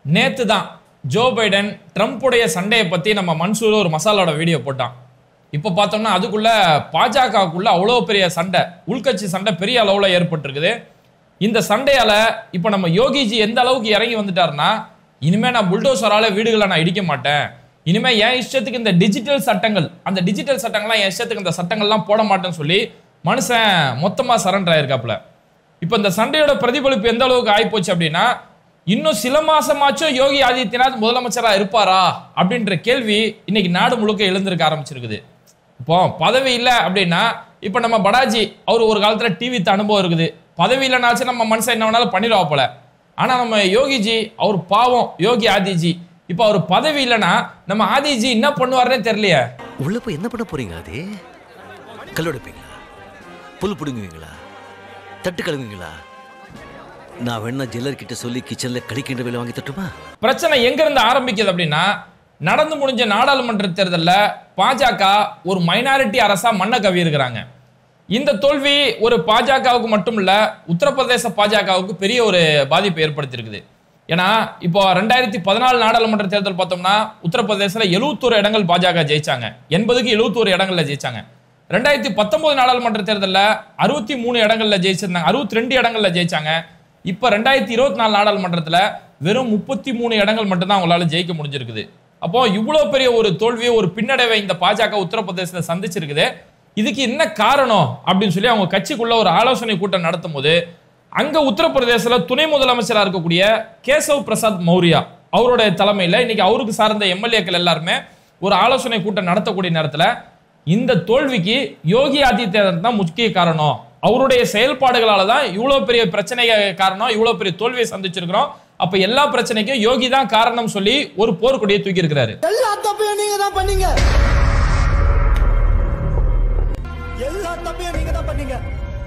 நேத்து தான் Joe Biden ட்ரம்ப்புடைய சண்டையை பத்தி நம்ம மன்சூர் ஒரு மசாலாவோட வீடியோ போட்டான் இப்போ பார்த்தோம்னா அதுக்குள்ள பாஜகவுக்குள்ள அவ்வளோ பெரிய சண்டை உள்கட்சி சண்டை பெரிய அளவுல ஏற்பட்டிருக்குது இந்த சண்டையால இப்போ நம்ம யோகிஜி எந்த அளவுக்கு இறங்கி வந்துட்டாருன்னா இனிமே நான் புல்டோசரால வீடுகளை நான் இடிக்க மாட்டேன் இனிமே என் இஷ்டத்துக்கு இந்த டிஜிட்டல் சட்டங்கள் அந்த டிஜிட்டல் சட்டங்கள்லாம் என் இஷ்டத்துக்கு இந்த சட்டங்கள்லாம் போட மாட்டேன்னு சொல்லி மனுஷன் மொத்தமா சரண்டர் ஆயிருக்காப்புல இப்போ இந்த சண்டையோட பிரதிபலிப்பு எந்த அளவுக்கு ஆயிப்போச்சு அப்படின்னா இன்னும் சில மாசமாச்சும் யோகி ஆதித்யநாத் முதலமைச்சரா இருப்பாரா அப்படின்ற கேள்வி இன்னைக்கு நாடு முழுக்க எழுந்திருக்க ஆரம்பிச்சிருக்குது இப்போ பதவி இல்லை அப்படின்னா இப்போ நம்ம படாஜி அவர் ஒரு காலத்துல டிவி அனுபவம் இருக்குது பதவி இல்லைனாச்சும் நம்ம மனுஷன் என்ன வேணாலும் பண்ணிடுவா போல ஆனா நம்ம யோகிஜி அவர் பாவம் யோகி ஆதிஜி இப்போ அவர் பதவி இல்லைன்னா நம்ம ஆதிஜி என்ன பண்ணுவாருன்னே தெரியலையே உள்ள போய் என்ன பண்ண போறீங்க அது கல்லெடுப்பீங்களா புல் பிடுங்குவீங்களா தட்டு கழுவுவீங்களா நான் வேணா ஜெல்லர் கிட்ட சொல்லி கிச்சன்ல கடிக்கின்ற வேலை வாங்கி தட்டுமா பிரச்சனை எங்க இருந்து ஆரம்பிக்குது அப்படின்னா நடந்து முடிஞ்ச நாடாளுமன்ற தேர்தல்ல பாஜக ஒரு மைனாரிட்டி அரசா மண்ணை கவி இருக்கிறாங்க இந்த தோல்வி ஒரு பாஜகவுக்கு மட்டும் இல்ல உத்தரப்பிரதேச பாஜகவுக்கு பெரிய ஒரு பாதிப்பை ஏற்படுத்தியிருக்குது ஏன்னா இப்போ ரெண்டாயிரத்தி பதினாலு நாடாளுமன்ற தேர்தல் பார்த்தோம்னா உத்தரப்பிரதேசல எழுபத்தோரு இடங்கள் பாஜக ஜெயிச்சாங்க எண்பதுக்கு எழுபத்தோரு இடங்கள்ல ஜெயிச்சாங்க ரெண்டாயிரத்தி பத்தொன்பது நாடாளுமன்ற தேர்தல்ல அறுபத்தி மூணு இடங்கள்ல ஜெயிச்சிருந்தாங்க அறுபத்தி ரெண்டு இடங்கள்ல ஜெயிச்சாங்க இப்ப ரெண்டாயிரத்தி இருபத்தி நாலு நாடாளுமன்றத்துல வெறும் முப்பத்தி மூணு இடங்கள் மட்டும்தான் அவங்களால ஜெயிக்க முடிஞ்சிருக்குது அப்போ இவ்வளவு பெரிய ஒரு தோல்வியை ஒரு பின்னடைவை இந்த பாஜக உத்தரப்பிரதேசத்துல சந்திச்சிருக்குது இதுக்கு என்ன காரணம் அப்படின்னு சொல்லி அவங்க கட்சிக்குள்ள ஒரு ஆலோசனை கூட்டம் நடத்தும் போது அங்க உத்தரப்பிரதேசல துணை முதலமைச்சரா இருக்கக்கூடிய கேசவ் பிரசாத் மௌரியா அவருடைய தலைமையில இன்னைக்கு அவருக்கு சார்ந்த எம்எல்ஏக்கள் எல்லாருமே ஒரு ஆலோசனை கூட்டம் நடத்தக்கூடிய நேரத்துல இந்த தோல்விக்கு யோகி ஆதித்யநாத் தான் முக்கிய காரணம் அவருடைய செயல்பாடுகளால தான் இவ்வளவு பெரிய பிரச்சனை காரணம் இவ்வளவு பெரிய தோல்வியை சந்திச்சிருக்கிறோம் அப்ப எல்லா பிரச்சனைக்கும் யோகி தான் காரணம் சொல்லி ஒரு போர்க்கொடியை தூக்கி இருக்கிறாரு எல்லா தப்பையும் நீங்க தான் பண்ணீங்க எல்லா தப்பையும் நீங்க தான் பண்ணீங்க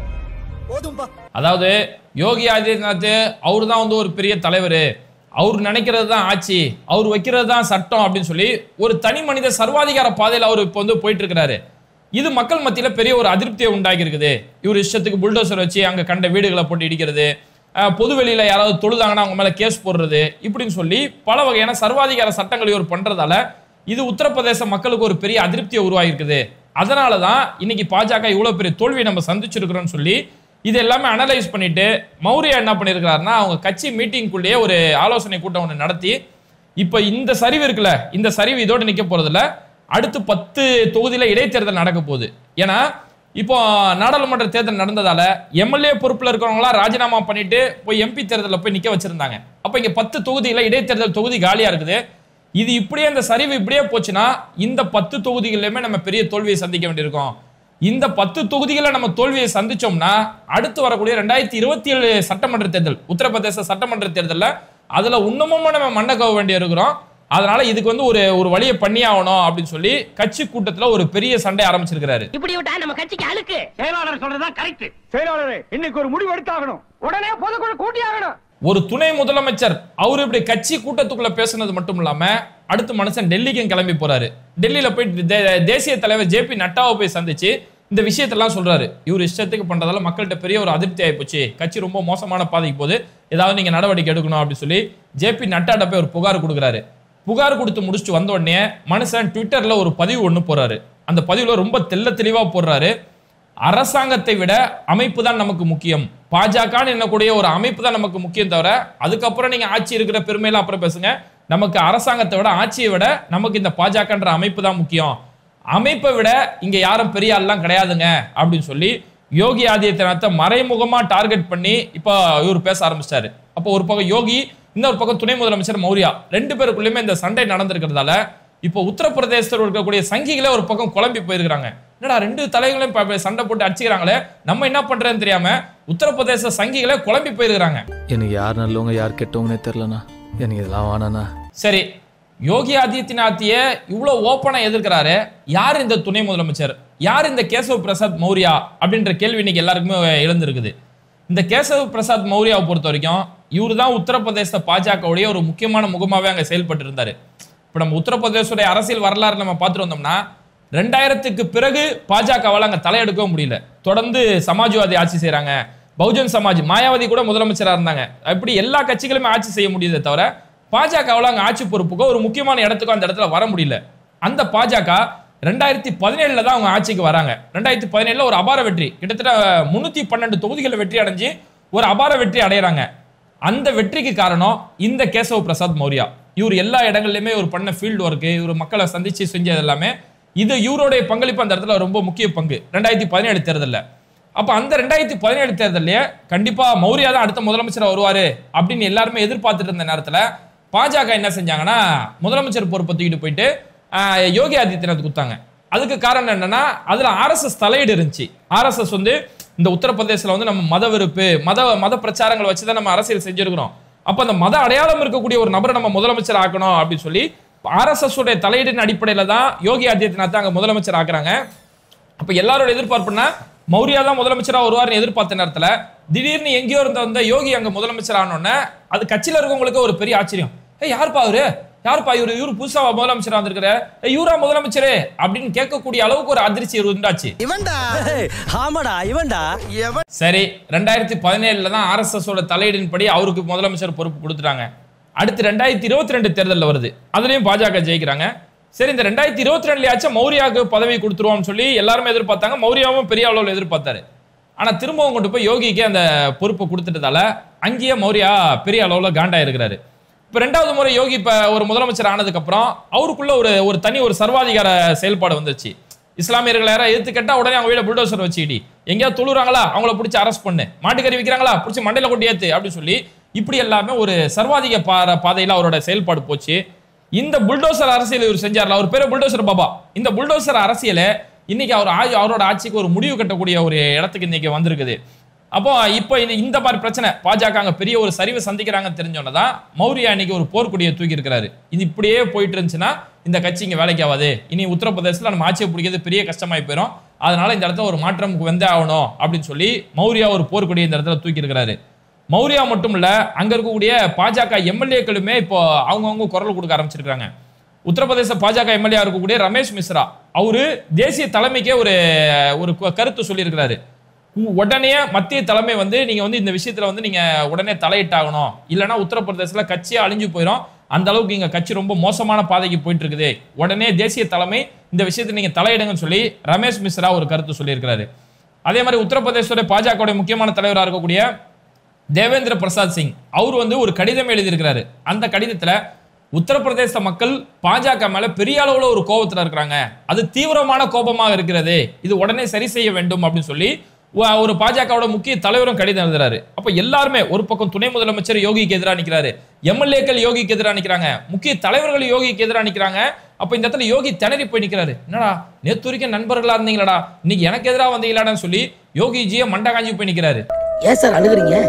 போதும்பா அதாவது யோகி ஆதித்யநாத் அவர் தான் வந்து ஒரு பெரிய தலைவர் அவர் நினைக்கிறது தான் ஆட்சி அவர் வைக்கிறது தான் சட்டம் அப்படின்னு சொல்லி ஒரு தனி மனித சர்வாதிகார பாதையில் அவர் இப்போ வந்து போயிட்டு இருக்கிறாரு இது மக்கள் மத்தியில பெரிய ஒரு அதிருப்தியை உண்டாக்கி இருக்குது இவர் இஷ்டத்துக்கு புல்டோசர் வச்சு அங்க கண்ட வீடுகளை போட்டு இடிக்கிறது அஹ், பொது வெளியில யாராவது தொழுதாங்கன்னா அவங்க மேல கேஸ் போடுறது இப்படின்னு சொல்லி பல வகையான சர்வாதிகார சட்டங்களை இவர் பண்றதால இது உத்தரப்பிரதேச மக்களுக்கு ஒரு பெரிய அதிருப்தியை உருவாகி இருக்குது அதனால தான் இன்னைக்கு பாஜக இவ்வளவு பெரிய தோல்வியை நம்ம சந்திச்சிருக்கிறோம்னு சொல்லி இது எல்லாமே அனலைஸ் பண்ணிட்டு மௌரியா என்ன பண்ணியிருக்கிறாருன்னா அவங்க கட்சி மீட்டிங்குள்ளேயே ஒரு ஆலோசனை கூட்டம் ஒன்று நடத்தி இப்போ இந்த சரிவு இருக்குல்ல இந்த சரிவு இதோடு நிற்க போறதில்ல அடுத்து பத்து தொகுதியில இடைத்தேர்தல் நடக்க போகுது ஏன்னா இப்போ நாடாளுமன்ற தேர்தல் நடந்ததால எம்எல்ஏ பொறுப்புல இருக்கிறவங்களா ராஜினாமா பண்ணிட்டு போய் எம்பி தேர்தலில் போய் நிக்க வச்சிருந்தாங்க அப்ப இங்க பத்து தொகுதியில இடைத்தேர்தல் தொகுதி காலியா இருக்குது இது இப்படியே இந்த சரிவு இப்படியே போச்சுன்னா இந்த பத்து தொகுதிகளிலுமே நம்ம பெரிய தோல்வியை சந்திக்க வேண்டியிருக்கோம் இந்த பத்து தொகுதிகளை நம்ம தோல்வியை சந்திச்சோம்னா அடுத்து வரக்கூடிய ரெண்டாயிரத்தி இருபத்தி ஏழு சட்டமன்ற தேர்தல் உத்தரப்பிரதேச சட்டமன்ற தேர்தல்ல அதுல இன்னமும் நம்ம மண்ணை கவ வேண்டி இருக்கிறோம் அதனால இதுக்கு வந்து ஒரு ஒரு வழியை பண்ணி ஆகணும் அப்படின்னு சொல்லி கட்சி கூட்டத்துல ஒரு பெரிய சண்டை ஆரம்பிச்சிருக்கிறாரு இப்படி விட்டா நம்ம கட்சிக்கு அழுக்கு செயலாளர் சொல்றதுதான் கரெக்ட் செயலாளரே இன்னைக்கு ஒரு முடிவு எடுத்தாகணும் உடனே பொதுக்குழு கூட்டி ஆகணும் ஒரு துணை முதலமைச்சர் அவர் இப்படி கட்சி கூட்டத்துக்குள்ள பேசுனது மட்டும் இல்லாம அடுத்த மனுஷன் டெல்லிக்கும் கிளம்பி போறாரு டெல்லியில போய் தே- தேசிய தலைவர் ஜே பி நட்டாவை போய் சந்திச்சு இந்த விஷயத்தெல்லாம் சொல்றாரு இவர் இஷ்டத்துக்கு பண்றதால மக்கள்கிட்ட பெரிய ஒரு அதிருப்தி ஆயிப்போச்சு கட்சி ரொம்ப மோசமான பாதைக்கு போகுது ஏதாவது நீங்க நடவடிக்கை எடுக்கணும் அப்படின்னு சொல்லி ஜே பி நட்டாட்ட போய் ஒரு புகார் கொடுக்குறாரு புகார் கொடுத்து முடிச்சுட்டு வந்த உடனே மனுஷன் ட்விட்டர்ல ஒரு பதிவு ஒன்று போறாரு அந்த பதிவுல ரொம்ப தெள்ள தெளிவா போடுறாரு அரசாங்கத்தை விட அமைப்பு தான் நமக்கு முக்கியம் பாஜகன்னு என்னக்கூடிய ஒரு அமைப்பு தான் நமக்கு முக்கியம் தவிர அதுக்கப்புறம் நீங்க ஆட்சி இருக்கிற பெருமையெல்லாம் அப்புறம் பேசுங்க நமக்கு அரசாங்கத்தை விட ஆட்சியை விட நமக்கு இந்த பாஜகன்ற அமைப்பு தான் முக்கியம் அமைப்பை விட இங்க யாரும் பெரிய ஆள்லாம் கிடையாதுங்க அப்படின்னு சொல்லி யோகி ஆதித்யநாத்தை மறைமுகமா டார்கெட் பண்ணி இப்போ இவர் பேச ஆரம்பிச்சிட்டாரு அப்போ ஒரு பக்கம் யோகி இன்னொரு பக்கம் துணை முதலமைச்சர் மௌரியா ரெண்டு பேருக்குள்ளயுமே இந்த சண்டை நடந்திருக்கிறதால இப்போ உத்தரப்பிரதேசத்தில் இருக்கக்கூடிய சங்கிகளே ஒரு பக்கம் குழம்பி போயிருக்கிறாங்க என்னடா ரெண்டு தலைகளையும் ப- ப- சண்டை போட்டு அடிச்சுக்கிறாங்களே நம்ம என்ன பண்றதுன்னு தெரியாம உத்தரப்பிரதேச சங்கிகளே குழம்பி போயிருக்கிறாங்க எனக்கு யார் நல்லவங்க யார் கெட்டவங்கன்னே தெரிலண்ணா எனக்கு இதெல்லாம் வேணாண்ணா சரி யோகி ஆதித்யநாத்திய இவ்வளவு ஓப்பனா எதிர்க்கிறாரு யார் இந்த துணை முதலமைச்சர் யார் இந்த கேசவ் பிரசாத் மௌரியா அப்படின்ற கேள்வி இன்னைக்கு எல்லாருக்குமே எழுந்திருக்குது இந்த கேசவ் பிரசாத் மௌரியாவை பொறுத்த வரைக்கும் இவர் தான் உத்தரப்பிரதேச பாஜகவுடைய ஒரு முக்கியமான முகமாவே அங்க செயல்பட்டு இருந்தாரு இப்போ நம்ம உத்தரப்பிரதேசோடைய அரசியல் வரலாறு நம்ம பார்த்துட்டு வந்தோம்னா ரெண்டாயிரத்துக்கு பிறகு பாஜகவால் அங்க தலையெடுக்கவும் முடியல தொடர்ந்து சமாஜ்வாதி ஆட்சி செய்றாங்க பகுஜன் சமாஜ் மாயாவதி கூட முதலமைச்சரா இருந்தாங்க அப்படி எல்லா கட்சிகளுமே ஆட்சி செய்ய முடியுதே தவிர பாஜகவில் அங்க ஆட்சி பொறுப்புக்கோ ஒரு முக்கியமான இடத்துக்கோ அந்த இடத்துல வர முடியல அந்த பாஜக ரெண்டாயிரத்தி பதினேழுல தான் அவங்க ஆட்சிக்கு வராங்க ரெண்டாயிரத்தி பதினேழுல ஒரு அபார வெற்றி கிட்டத்தட்ட முன்னூத்தி பன்னெண்டு தொகுதிகளை வெற்றி அடைஞ்சு ஒரு அபார வெற்றி அடையறாங்க அந்த வெற்றிக்கு காரணம் இந்த கேசவ பிரசாத் மௌரியா இவர் எல்லா இடங்கள்லயுமே ஒரு பண்ண ஃபீல்டு ஒர்க்கு இவர் மக்களை சந்திச்சு செஞ்சது எல்லாமே இது இவருடைய பங்களிப்பு அந்த இடத்துல ரொம்ப முக்கிய பங்கு ரெண்டாயிரத்தி பதினேழு தேர்தல்ல அப்ப அந்த ரெண்டாயிரத்தி பதினேழு தேர்தல்லையே கண்டிப்பா மௌரியா தான் அடுத்த முதலமைச்சரா வருவாரு அப்படின்னு எல்லாருமே எதிர்பார்த்துட்டு இருந்த நேரத்துல பாஜக என்ன செஞ்சாங்கன்னா முதலமைச்சர் பொறுப்பை தூக்கிட்டு போயிட்டு ஆஹ், யோகி ஆதித்யநாத் கொடுத்தாங்க அதுக்கு காரணம் என்னன்னா அதுல ஆர்எஸ்எஸ் தலையீடு இருந்துச்சு ஆர்எஸ்எஸ் வந்து இந்த உத்தரப்பிரதேசல வந்து நம்ம மத வெறுப்பு மத மத பிரச்சாரங்களை வச்சு தான் நம்ம அரசியல் செஞ்சிருக்கிறோம் அப்ப அந்த மத அடையாளம் இருக்கக்கூடிய ஒரு நபரை நம்ம முதலமைச்சர் ஆக்கணும் அப்படின்னு சொல்லி ஆர்எஸ்எஸ் உடைய தலையீடின் அடிப்படையில தான் யோகி ஆதித்யநாத் அங்க முதலமைச்சர் ஆக்குறாங்க அப்ப எல்லாரோட எதிர்பார்ப்புனா மௌரியா தான் முதலமைச்சரா வருவார்னு எதிர்பார்த்த நேரத்துல திடீர்னு எங்கேயோ இருந்த வந்த யோகி அங்க முதலமைச்சர் ஆனோடனே அது கட்சியில இருக்கவங்களுக்கு ஒரு பெரிய ஆச்சரியம் ஏய் யாருப்பா அவரு யாருப்பா இவரு இவரு புதுசா முதலமைச்சரா வந்திருக்கிற ஏய் இவரா முதலமைச்சரே அப்படின்னு கேட்கக்கூடிய அளவுக்கு ஒரு அதிர்ச்சி உண்டாச்சு இவன்டா ஆமாடா இவன்டா சரி ரெண்டாயிரத்தி பதினேழுல தான் ஆர்எஸ்எஸ் ஓட தலையீடின் படி அவருக்கு முதலமைச்சர் பொறுப்பு கொடுத்துட்டாங்க அடுத்து ரெண்டாயிரத்தி இருபத்தி ரெண்டு தேர்தலில் வருது அதுலயும் பாஜக ஜெயிக்கிறாங்க சரி இந்த ரெண்டாயிரத்தி இருபத்தி ரெண்டுலயாச்சும் மௌரியாவுக்கு பதவி கொடுத்துருவோம்னு சொல்லி எல்லாருமே எதிர்பார்த்தாங்க மௌரியாவும் பெரிய அளவில் எதிர்பார்த்தாரு ஆனா திரும்பவும் கொண்டு போய் யோகிக்கு அந்த பொறுப்பை கொடுத்துட்டதால அங்கேயே மௌரியா பெரிய அளவில் காண்டா இருக்கிறாரு இப்ப ரெண்டாவது முறை யோகி இப்ப ஒரு முதலமைச்சர் ஆனதுக்கு அப்புறம் அவருக்குள்ள ஒரு ஒரு தனி ஒரு சர்வாதிகார செயல்பாடு வந்துச்சு இஸ்லாமியர்கள் யாராவது எதிர்த்து கேட்டா உடனே அவங்க வீட புல்டோசர் வச்சுக்கிடி எங்கேயாவது தொழுறாங்களா அவங்கள பிடிச்சி அரெஸ்ட் பண்ணு மாட்டுக்கறி விற்கிறாங்களா பிடிச்சி மண்டையில கொட்டி ஏத்து அப்படின்னு சொல்லி இப்படி எல்லாமே ஒரு சர்வாதிக பார பாதையில அவரோட செயல்பாடு போச்சு இந்த புல்டோசர் அரசியல் இவர் செஞ்சார்ல அவர் பேரு புல்டோசர் பாபா இந்த புல்டோசர் அரசியலை இன்னைக்கு அவர் ஆ- அவரோட ஆட்சிக்கு ஒரு முடிவு கட்டக்கூடிய ஒரு இடத்துக்கு இன்னைக்கு வந்திருக்குது அப்போ இப்போ இந்த இந்த மாதிரி பிரச்சனை பாஜக அங்க பெரிய ஒரு சரிவை சந்திக்கிறாங்கன்னு தெரிஞ்சோன்னே தான் மௌரியா இன்னைக்கு ஒரு போர்க்கொடியை தூக்கி இருக்கிறாரு இது இப்படியே போயிட்டு இருந்துச்சுன்னா இந்த கட்சி இங்க வேலைக்கு ஆகாது இனி உத்தரப்பிரதேசத்துல நம்ம ஆட்சியை பிடிக்கிறது பெரிய கஷ்டமாயி போயிடும் அதனால இந்த இடத்துல ஒரு மாற்றம் வந்தே ஆகணும் அப்படின்னு சொல்லி மௌரியா ஒரு போர்க்கொடியை இந்த இடத்துல தூக்கி இருக்கிறாரு மௌரியா மட்டும் இல்ல அங்க இருக்கக்கூடிய பாஜக எம்எல்ஏக்களுமே இப்போ அவங்கவங்க குரல் கொடுக்க ஆரம்பிச்சிருக்காங்க உத்தரப்பிரதேச பாஜக எம்எல்ஏ இருக்கக்கூடிய ரமேஷ் மிஸ்ரா அவரு தேசிய தலைமைக்கே ஒரு ஒரு கு- கருத்து சொல்லியிருக்கிறாரு உ- உடனே மத்திய தலைமை வந்து நீங்க வந்து இந்த விஷயத்துல வந்து நீங்க உடனே தலையிட்டாகணும் இல்லைன்னா உத்தரப்பிரதேசல கட்சியே அழிஞ்சு போயிடும் அந்த அளவுக்கு இங்க கட்சி ரொம்ப மோசமான பாதைக்கு போயிட்டு இருக்குது உடனே தேசிய தலைமை இந்த விஷயத்துல நீங்க தலையிடுங்கன்னு சொல்லி ரமேஷ் மிஸ்ரா ஒரு கருத்து சொல்லியிருக்கிறாரு அதே மாதிரி உத்தரப்பிரதேசோட பாஜக முக்கியமான தலைவராக இருக்கக்கூடிய தேவேந்திர பிரசாத் சிங் அவர் வந்து ஒரு கடிதம் எழுதியிருக்கிறாரு அந்த கடிதத்துல உத்தரப்பிரதேச மக்கள் பாஜக மேல பெரிய அளவுல ஒரு கோபத்துல இருக்கிறாங்க அது தீவிரமான கோபமாக இருக்கிறது இது உடனே சரி செய்ய வேண்டும் அப்படின்னு சொல்லி ஒ- ஒரு பாஜகவோட முக்கிய தலைவரும் கடிதம் எழுதுறாரு அப்ப எல்லாருமே ஒரு பக்கம் துணை முதலமைச்சர் யோகிக்கு எதிராக நிக்கிறாரு எம்எல்ஏக்கள் யோகிக்கு எதிராக நிக்கிறாங்க முக்கிய தலைவர்கள் யோகிக்கு எதிராக நிக்கிறாங்க அப்ப இந்த இடத்துல யோகி திணறி போய் நிக்கிறாரு என்னடா நேத்து வரைக்கும் நண்பர்களா இருந்தீங்களடா இன்னைக்கு எனக்கு எதிராக வந்தீங்களாடான்னு சொல்லி யோகிஜியை மண்டை காஞ்சி போய் நிக்கிறாரு ஏன் சார் அழுகுறீங்க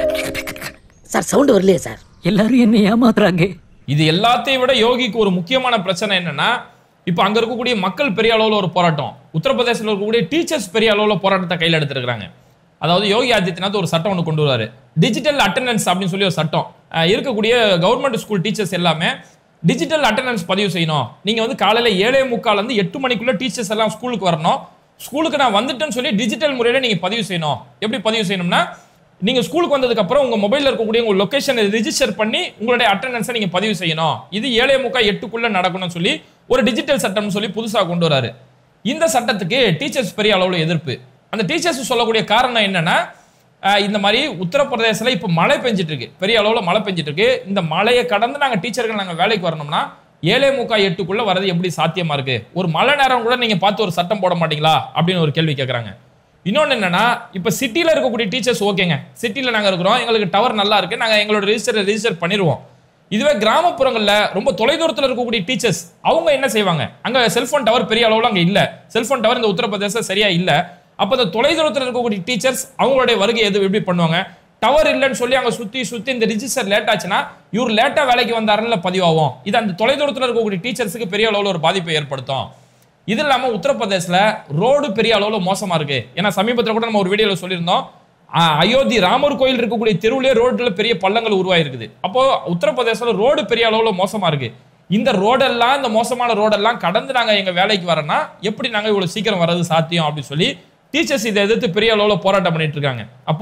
சார் சவுண்ட் வரலையே சார் எல்லாரும் என்ன ஏமாத்துறாங்க இது எல்லாத்தையும் விட யோகிக்கு ஒரு முக்கியமான பிரச்சனை என்னன்னா இப்போ அங்க இருக்கக்கூடிய மக்கள் பெரிய அளவுல ஒரு போராட்டம் உத்தரப்பிரதேசத்தில் இருக்கக்கூடிய டீச்சர்ஸ் பெரிய அளவுல போராட்டத்தை கையில் எடுத்திருக்கிறாங்க அதாவது யோகி ஆதித்யநாத் ஒரு சட்டம் ஒன்று கொண்டு வராரு டிஜிட்டல் அட்டெண்டன்ஸ் அப்படின்னு சொல்லி ஒரு சட்டம் அஹ் இருக்கக்கூடிய கவர்மெண்ட் ஸ்கூல் டீச்சர்ஸ் எல்லாமே டிஜிட்டல் அட்டெண்டன்ஸ் பதிவு செய்யணும் நீங்க வந்து காலையில ஏழே முக்கால் இருந்து எட்டு மணிக்குள்ள டீச்சர்ஸ் எல்லாம் ஸ்கூலுக்கு வரணும் ஸ்கூலுக்கு நான் வந்துட்டேன்னு சொல்லி டிஜிட்டல் முறையில நீங்க பதிவு செய்யணும் எப்படி பதிவு செய்யணும்னா நீங்க ஸ்கூலுக்கு வந்ததுக்கு அப்புறம் உங்க மொபைல்ல இருக்கக்கூடிய உங்க லொகேஷனை ரிஜிஸ்டர் பண்ணி உங்களுடைய அட்டெண்டன்ஸை நீங்க பதிவு செய்யணும் இது ஏழே முக்கா எட்டுக்குள்ள நடக்கணும்னு சொல்லி ஒரு டிஜிட்டல் சட்டம்னு சொல்லி புதுசா கொண்டு வராரு இந்த சட்டத்துக்கு டீச்சர்ஸ் பெரிய அளவுல எதிர்ப்பு அந்த டீச்சர்ஸ் சொல்லக்கூடிய காரணம் என்னன்னா அஹ், இந்த மாதிரி உத்தரப்பிரதேசல இப்ப மழை பெஞ்சிட்டு இருக்கு பெரிய அளவுல மழை பெஞ்சிட்டு இருக்கு இந்த மழையை கடந்து நாங்க டீச்சர்கள் நாங்க வேலைக்கு வரணும்னா ஏழே முக்கா எட்டுக்குள்ள வரது எப்படி சாத்தியமா இருக்கு ஒரு மழை நேரம் கூட நீங்க பார்த்து ஒரு சட்டம் போட மாட்டீங்களா அப்படின்னு ஒரு கேள்வி கேட்கறாங்க இன்னொன்னு என்னன்னா இப்ப சிட்டில இருக்கக்கூடிய டீச்சர்ஸ் ஓகேங்க சிட்டில நாங்க இருக்கிறோம் எங்களுக்கு டவர் நல்லா இருக்கு நாங்க எங்களோட ரெஜிஸ்டர் ரெஜிஸ்டர் பண்ணிடுவோம் இதுவே கிராமப்புறங்கள்ல ரொம்ப தொலைதூரத்துல இருக்கக்கூடிய டீச்சர்ஸ் அவங்க என்ன செய்வாங்க அங்க செல்போன் டவர் பெரிய அளவுல அங்க இல்ல செல்போன் டவர் இந்த உத்தரப்பிரதேச சரியா இல்ல அப்ப இந்த தொலைதூரத்துல இருக்கக்கூடிய டீச்சர்ஸ் அவங்களுடைய வருகை எது எப்படி பண்ணுவாங்க டவர் இல்லைன்னு சொல்லி அங்க சுத்தி சுத்தி இந்த ரிஜிஸ்டர் லேட் ஆச்சுன்னா இவர் லேட்டா வேலைக்கு வந்தாருன்னு பதிவாகும் இது அந்த தொலைதூரத்துல இருக்கக்கூடிய டீச்சர்ஸுக்கு பெரிய அளவுல ஒரு பாதிப்பை ஏற்படுத்தும் இது இல்லாம உத்தரப்பிரதேசல ரோடு பெரிய அளவுல மோசமா இருக்கு ஏன்னா சமீபத்துல கூட நம்ம ஒரு வீடியோல சொல்லியிருந்தோம் ஆ, அயோத்தி ராமர் கோயில் இருக்கக்கூடிய தெருவுலயே ரோட்ல பெரிய பள்ளங்கள் உருவாயிருக்குது அப்போ உத்தரப்பிரதேசல ரோடு பெரிய அளவுல மோசமா இருக்கு இந்த ரோடெல்லாம் இந்த மோசமான ரோடெல்லாம் கடந்து நாங்க எங்க வேலைக்கு வரேன்னா எப்படி நாங்க இவ்வளவு சீக்கிரம் வர்றது சாத்தியம் அப்படின்னு சொல்லி டீச்சர்ஸ் இதை எதிர்த்து பெரிய அளவுல போராட்டம் பண்ணிட்டு இருக்காங்க அப்போ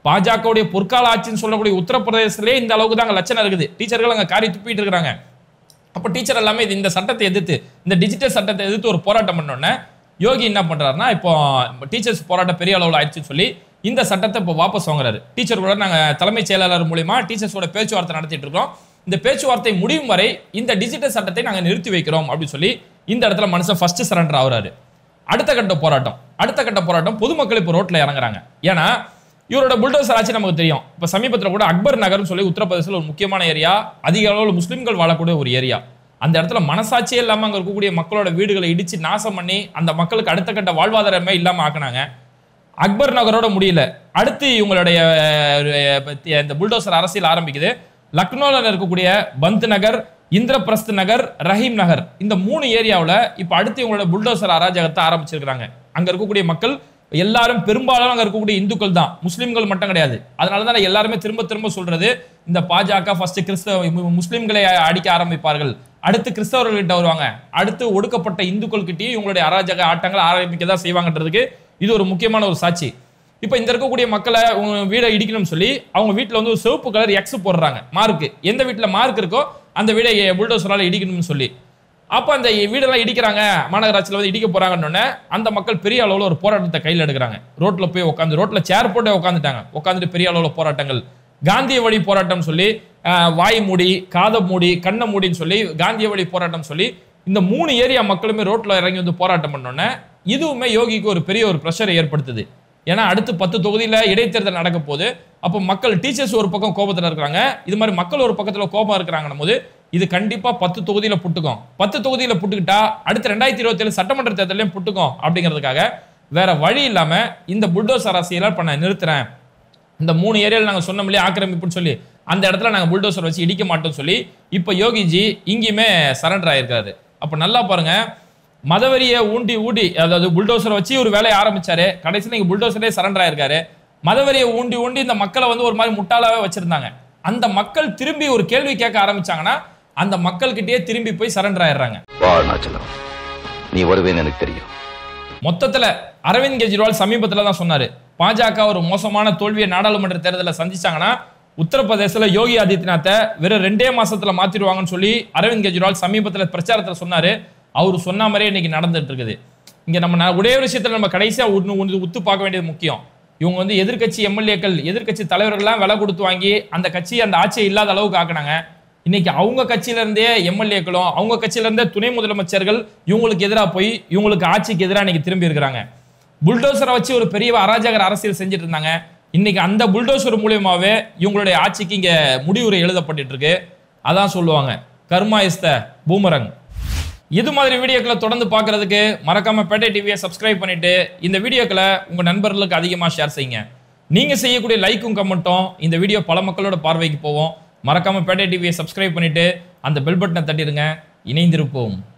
பாஜகவுடைய பொற்கால ஆட்சின்னு சொல்லக்கூடிய உத்தரப்பிரதேசத்திலே இந்த அளவுக்கு தான் அங்க லட்சணம் இருக்குது டீச்சர்கள் அங்க காரி துப்பிட்டு இருக்காங்க அப்போ டீச்சர் எல்லாமே இது இந்த சட்டத்தை எதிர்த்து இந்த டிஜிட்டல் சட்டத்தை எதிர்த்து ஒரு போராட்டம் பண்ணோன்னே யோகி என்ன பண்றாருன்னா இப்போ டீச்சர்ஸ் போராட்டம் பெரிய அளவில் ஆயிடுச்சுன்னு சொல்லி இந்த சட்டத்தை இப்போ வாபஸ் வாங்குறாரு டீச்சர் கூட நாங்கள் தலைமைச் செயலாளர் மூலியமா டீச்சர்ஸோட பேச்சுவார்த்தை நடத்திட்டு இருக்கோம் இந்த பேச்சுவார்த்தை முடியும் வரை இந்த டிஜிட்டல் சட்டத்தை நாங்கள் நிறுத்தி வைக்கிறோம் அப்படின்னு சொல்லி இந்த இடத்துல மனுஷன் ஃபர்ஸ்ட் சரண்டர் ஆகுறாரு அடுத்த கட்ட போராட்டம் அடுத்த கட்ட போராட்டம் பொதுமக்கள் இப்போ ரோட்ல இறங்குறாங்க ஏன்னா இவரோட புல்டோசர் ஆட்சி நமக்கு தெரியும் இப்போ சமீபத்தில் கூட அக்பர் நகர்னு சொல்லி உத்தரப்பிரதேசத்தில் ஒரு முக்கியமான ஏரியா அதிக அளவில் முஸ்லிம்கள் வாழக்கூடிய ஒரு ஏரியா அந்த இடத்துல மனசாட்சியே இல்லாமல் அங்கே இருக்கக்கூடிய மக்களோட வீடுகளை இடிச்சு நாசம் பண்ணி அந்த மக்களுக்கு அடுத்த கட்ட வாழ்வாதாரமே இல்லாமல் ஆக்குனாங்க அக்பர் நகரோட முடியல அடுத்து இவங்களுடைய அஹ், பத்தி இந்த புல்டோசர் அரசியல் ஆரம்பிக்குது லக்னோல இருக்கக்கூடிய பந்த் நகர் இந்திரபிரஸ்த் நகர் ரஹீம் நகர் இந்த மூணு ஏரியாவில் இப்போ அடுத்து இவங்களோட புல்டோசர் அராஜகத்தை ஆரம்பிச்சிருக்கிறாங்க அங்க இருக்கக்கூடிய மக்கள் எல்லாரும் பெரும்பாலும் அங்க இருக்கக்கூடிய இந்துக்கள் தான் முஸ்லிம்கள் மட்டும் கிடையாது அதனால தான் நான் எல்லாருமே திரும்ப திரும்ப சொல்றது இந்த பாஜக ஃபர்ஸ்ட் கிறிஸ்தவ மு- முஸ்லிம்களை அடிக்க ஆரம்பிப்பார்கள் அடுத்து கிறிஸ்தவர்கள்கிட்ட வருவாங்க அடுத்து ஒடுக்கப்பட்ட இந்துக்கள் கிட்டயும் இவங்களுடைய அராஜக ஆட்டங்களை ஆரம்பிக்க தான் செய்வாங்கன்றதுக்கு இது ஒரு முக்கியமான ஒரு சாட்சி இப்போ இந்த இருக்கக்கூடிய மக்களை உங்க வீடை இடிக்கணும்னு சொல்லி அவங்க வீட்டில் வந்து ஒரு சிவப்பு கலர் எக்ஸ் போடுறாங்க மார்க் எந்த வீட்டில் மார்க் இருக்கோ அந்த வீடை புல்டோசரால் இடிக்கணும்னு சொல்லி அப்போ அந்த வீடெல்லாம் இடிக்கிறாங்க மாநகராட்சியில் வந்து இடிக்க போறாங்கன்னு அந்த மக்கள் பெரிய அளவில் ஒரு போராட்டத்தை கையில் எடுக்கிறாங்க ரோட்ல போய் உட்காந்து ரோட்ல சேர் போட்டு உட்காந்துட்டாங்க உட்காந்துட்டு பெரிய அளவில் போராட்டங்கள் காந்திய வழி போராட்டம் சொல்லி ஆஹ், வாய் மூடி காதை மூடி கண்ணை மூடின்னு சொல்லி காந்திய வழி போராட்டம் சொல்லி இந்த மூணு ஏரியா மக்களுமே ரோட்ல இறங்கி வந்து போராட்டம் பண்ணோன்னே இதுவுமே யோகிக்கு ஒரு பெரிய ஒரு ப்ரெஷரை ஏற்படுத்துது ஏன்னா அடுத்து பத்து தொகுதியில இடைத்தேர்தல் நடக்க போகுது அப்போ மக்கள் டீச்சர்ஸ் ஒரு பக்கம் கோபத்துல இருக்கிறாங்க இது மாதிரி மக்கள் ஒரு பக்கத்துல கோபம் இருக்கிறாங்கன்னும் போது இது கண்டிப்பா பத்து தொகுதியில புட்டுக்கும் பத்து தொகுதியில புட்டுக்கிட்டா அடுத்து ரெண்டாயிரத்தி இருபத்தி ஏழு சட்டமன்ற தேர்தலையும் புட்டுக்கும் அப்படிங்கிறதுக்காக வேற வழி இல்லாம இந்த புல்டோஸ் அரசியலை இப்ப நான் நிறுத்துறேன் இந்த மூணு ஏரியாவில் நாங்கள் சொன்ன இல்லையா ஆக்கிரமிப்புன்னு சொல்லி அந்த இடத்துல நாங்கள் புல்டோசர் வச்சு இடிக்க மாட்டோம்னு சொல்லி இப்போ யோகிஜி இங்கேயுமே சரண்டர் ஆயிருக்காரு அப்போ நல்லா பாருங்க மதவெறியை ஊண்டி ஊடி அதாவது புல்டோசரை வச்சு ஒரு வேலையை ஆரம்பிச்சாரு கடைசியில் இங்கே புல்டோசரே சரண்டர் ஆயிருக்காரு மதவெறியை ஊண்டி ஊண்டி இந்த மக்களை வந்து ஒரு மாதிரி முட்டாளாவே வச்சிருந்தாங்க அந்த மக்கள் திரும்பி ஒரு கேள்வி கேட்க ஆரம்பிச்சாங்கன்னா அந்த மக்கள்கிட்டயே திரும்பி போய் சரண்டர் ஆயிடுறாங்க வாழ்நாச்சலம் நீ வருவேன்னு எனக்கு தெரியும் மொத்தத்துல அரவிந்த் கெஜ்ரிவால் சமீபத்துல தான் சொன்னாரு பாஜக ஒரு மோசமான தோல்வியை நாடாளுமன்ற தேர்தலில் சந்திச்சாங்கன்னா உத்தரப்பிரதேசத்துல யோகி ஆதித்யநாத்தை வெறும் ரெண்டே மாசத்துல மாத்திடுவாங்கன்னு சொல்லி அரவிந்த் கெஜ்ரிவால் சமீபத்துல பிரச்சாரத்துல சொன்னாரு அவர் சொன்ன மாதிரியே இன்னைக்கு நடந்துட்டு இருக்குது இங்க நம்ம ந- ஒரே ஒரு விஷயத்துல நம்ம கடைசியா ஒன்று ஒன்று உத்து பார்க்க வேண்டியது முக்கியம் இவங்க வந்து எதிர்க்கட்சி எம்எல்ஏக்கள் எதிர்க்கட்சி தலைவர்கள்லாம் விலை கொடுத்து வாங்கி அந்த கட்சி அந்த ஆட்சியை இல்லாத அளவுக்கு ஆக்குனாங்க இன்னைக்கு அவங்க கட்சியில இருந்தே எம்எல்ஏக்களும் அவங்க கட்சியில இருந்தே துணை முதலமைச்சர்கள் இவங்களுக்கு எதிராக போய் இவங்களுக்கு ஆட்சிக்கு எதிராக இன்னைக்கு திரும்பி இருக்கிறாங்க புல்டோசரை வச்சு ஒரு பெரிய அராஜகர் அரசியல் செஞ்சுட்டு இருந்தாங்க இன்னைக்கு அந்த புல்டோசர் மூலியமாவே இவங்களுடைய ஆட்சிக்கு இங்க முடிவுரை எழுதப்பட்டுட்டு இருக்கு அதான் சொல்லுவாங்க கர்மா இஸ் த பூமரங் இது மாதிரி வீடியோக்களை தொடர்ந்து பார்க்கறதுக்கு மறக்காம பேட்டை டிவியை சப்ஸ்கிரைப் பண்ணிட்டு இந்த வீடியோக்களை உங்க நண்பர்களுக்கு அதிகமாக ஷேர் செய்யுங்க நீங்க செய்யக்கூடிய லைக்கும் கமெண்ட்டும் இந்த வீடியோ பல மக்களோட பார்வைக்கு போவோம் மறக்காம பேட்டை டிவியை சப்ஸ்கிரைப் பண்ணிட்டு அந்த பெல் பட்டனை தட்டிடுங்க இணைந்திருப்போம்